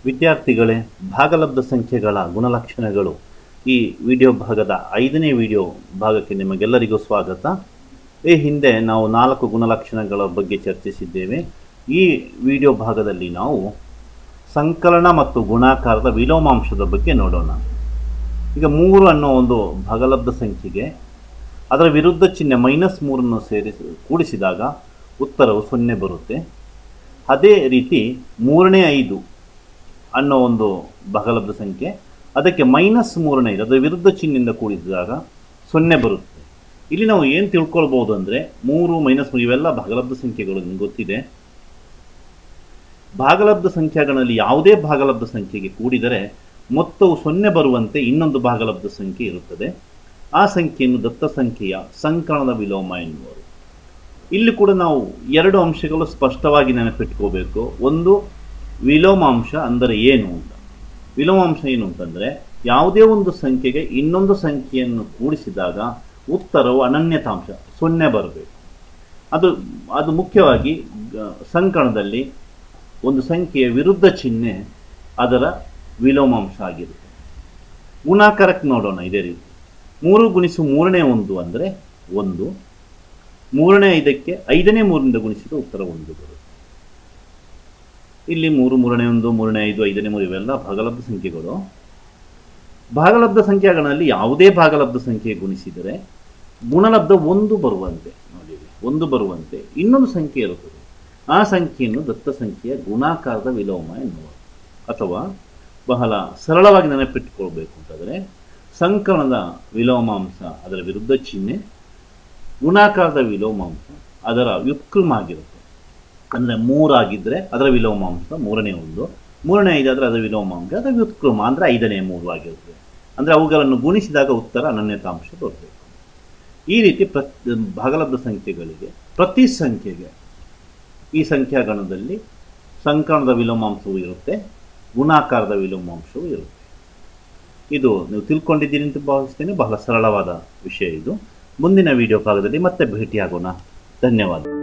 ವಿದ್ಯಾರ್ಥಿಗಳೇ ಭಾಗಲಬ್ಧ ಸಂಖ್ಯೆಗಳ ಗುಣಲಕ್ಷಣಗಳು ಈ ವಿಡಿಯೋ ಭಾಗದ ಐದನೇ ವಿಡಿಯೋ ಭಾಗಕ್ಕೆ ನಿಮಗೆಲ್ಲರಿಗೂ ಸ್ವಾಗತ ಈ ಹಿಂದೆ ನಾವು ನಾಲ್ಕು ಗುಣಲಕ್ಷಣಗಳ ಬಗ್ಗೆ ಚರ್ಚಿಸಿದ್ದೇವೆ ಈ ವಿಡಿಯೋ ಭಾಗದಲ್ಲಿ ನಾವು ಸಂಕಲನ ಮತ್ತು ಗುಣಾಕಾರದ ವಿಲೋಮಾಂಶದ ಬಗ್ಗೆ ನೋಡೋಣ ಈಗ ಮೂರು ಅನ್ನೋ ಒಂದು ಭಾಗಲಬ್ಧ ಸಂಖ್ಯೆಗೆ ಅದರ ವಿರುದ್ಧ ಚಿಹ್ನೆ ಮೈನಸ್ ಮೂರನ್ನು ಸೇರಿಸಿ ಕೂಡಿಸಿದಾಗ ಉತ್ತರವು ಸೊನ್ನೆ ಬರುತ್ತೆ ಅದೇ ರೀತಿ ಮೂರನೇ ಐದು ಅನ್ನೋ ಒಂದು ಭಾಗಲಬ್ಧ ಸಂಖ್ಯೆ ಅದಕ್ಕೆ ಮೈನಸ್ ಮೂರನೇ ಐದು ಅದರ ವಿರುದ್ಧ ಚಿಹ್ನೆಯಿಂದ ಕೂಡಿಸಿದಾಗ ಸೊನ್ನೆ ಬರುತ್ತೆ ಇಲ್ಲಿ ನಾವು ಏನು ತಿಳ್ಕೊಳ್ಬೋದು ಅಂದರೆ ಮೂರು ಮೈನಸ್ ಮೂರು ಇವೆಲ್ಲ ಭಾಗಲಬ್ಧ ಸಂಖ್ಯೆಗಳು ನಿಮ್ಗೆ ಗೊತ್ತಿದೆ ಭಾಗಲಬ್ಧ ಸಂಖ್ಯೆಗಳಲ್ಲಿ ಯಾವುದೇ ಭಾಗಲಬ್ಧ ಸಂಖ್ಯೆಗೆ ಕೂಡಿದರೆ ಮೊತ್ತವು ಸೊನ್ನೆ ಬರುವಂತೆ ಇನ್ನೊಂದು ಭಾಗಲಬ್ಧ ಸಂಖ್ಯೆ ಇರುತ್ತದೆ ಆ ಸಂಖ್ಯೆಯನ್ನು ದತ್ತ ಸಂಖ್ಯೆಯ ಸಂಕಲನದ ವಿಲೋಮ ಎನ್ನುವರು ಇಲ್ಲಿ ಕೂಡ ನಾವು ಎರಡು ಅಂಶಗಳು ಸ್ಪಷ್ಟವಾಗಿ ನೆನಪಿಟ್ಕೋಬೇಕು ಒಂದು ವಿಲೋಮಾಂಶ ಅಂದರೆ ಏನು ಅಂತ ವಿಲೋಮಾಂಶ ಏನು ಅಂತಂದರೆ ಯಾವುದೇ ಒಂದು ಸಂಖ್ಯೆಗೆ ಇನ್ನೊಂದು ಸಂಖ್ಯೆಯನ್ನು ಕೂಡಿಸಿದಾಗ ಉತ್ತರವು ಅನನ್ಯತಾಂಶ ಸೊನ್ನೆ ಬರಬೇಕು ಅದು ಅದು ಮುಖ್ಯವಾಗಿ ಗ- ಸಂಕಲನದಲ್ಲಿ ಒಂದು ಸಂಖ್ಯೆಯ ವಿರುದ್ಧ ಚಿಹ್ನೆ ಅದರ ವಿಲೋಮಾಂಶ ಆಗಿರುತ್ತೆ ಗುಣಾಕಾರಕ್ಕೆ ನೋಡೋಣ ಇದೇ ರೀತಿ ಮೂರು ಗುಣಿಸು ಮೂರನೇ ಒಂದು ಅಂದರೆ ಒಂದು ಮೂರನೇ ಐದಕ್ಕೆ ಐದನೇ ಮೂರರಿಂದ ಗುಣಿಸಿದ ಉತ್ತರ ಒಂದು ಬರುತ್ತೆ ಇಲ್ಲಿ ಮೂರು ಮೂರನೇ ಒಂದು ಮೂರನೇ ಐದು ಐದನೇ ಮೂರು ಇವೆಲ್ಲ ಭಾಗಲಬ್ಧ ಸಂಖ್ಯೆಗಳು ಭಾಗಲಬ್ಧ ಸಂಖ್ಯೆಗಳಲ್ಲಿ ಯಾವುದೇ ಭಾಗಲಬ್ಧ ಸಂಖ್ಯೆ ಗುಣಿಸಿದರೆ ಗುಣಲಬ್ಧ ಒಂದು ಬರುವಂತೆ ನೋಡಿ ಇಲ್ಲಿ, ಒಂದು ಬರುವಂತೆ ಇನ್ನೊಂದು ಸಂಖ್ಯೆ ಇರುತ್ತದೆ ಆ ಸಂಖ್ಯೆಯನ್ನು ದತ್ತ ಸಂಖ್ಯೆಯ ಗುಣಾಕಾರದ ವಿಲೋಮ ಎನ್ನುವರು ಅಥವಾ ಬಹಳ ಸರಳವಾಗಿ ನೆನಪಿಟ್ಟುಕೊಳ್ಬೇಕು ಅಂತಂದರೆ ಸಂಕಲನದ ವಿಲೋಮಾಂಶ ಅದರ ವಿರುದ್ಧ ಚಿಹ್ನೆ ಗುಣಾಕಾರದ ವಿಲೋಮಾಂಶ ಅದರ ವ್ಯುತ್ಕ್ರಮ ಆಗಿರುತ್ತೆ ಅಂದರೆ ಮೂರಾಗಿದ್ದರೆ ಅದರ ವಿಲೋಮಾಂಶ ಮೂರನೇ ಒಂದು ಮೂರನೇ ಐದಾದರೆ ಅದರ ವಿಲೋಮಾಂಶ ಅದರ ವ್ಯುತ್ಕ್ರಮ ಅಂದರೆ ಐದನೇ ಮೂರು ಆಗಿರುತ್ತೆ ಅಂದರೆ ಅವುಗಳನ್ನು ಗುಣಿಸಿದಾಗ ಉತ್ತರ ಅನನ್ಯತಾಂಶ ಬರಬೇಕು ಈ ರೀತಿ ಪ್ರತಿ ಭಾಗಲಬ್ಧ ಸಂಖ್ಯೆಗಳಿಗೆ ಪ್ರತಿ ಸಂಖ್ಯೆಗೆ ಈ ಸಂಖ್ಯಾಗಣದಲ್ಲಿ ಸಂಕಲನದ ವಿಲೋಮಾಂಶವೂ ಇರುತ್ತೆ ಗುಣಾಕಾರದ ವಿಲೋಮಾಂಶವೂ ಇರುತ್ತೆ ಇದು ನೀವು ತಿಳ್ಕೊಂಡಿದ್ದೀರಿ ಅಂತ ಭಾವಿಸ್ತೇನೆ ಬಹಳ ಸರಳವಾದ ವಿಷಯ ಇದು ಮುಂದಿನ ವಿಡಿಯೋ ಭಾಗದಲ್ಲಿ ಮತ್ತೆ ಭೇಟಿಯಾಗೋಣ ಧನ್ಯವಾದ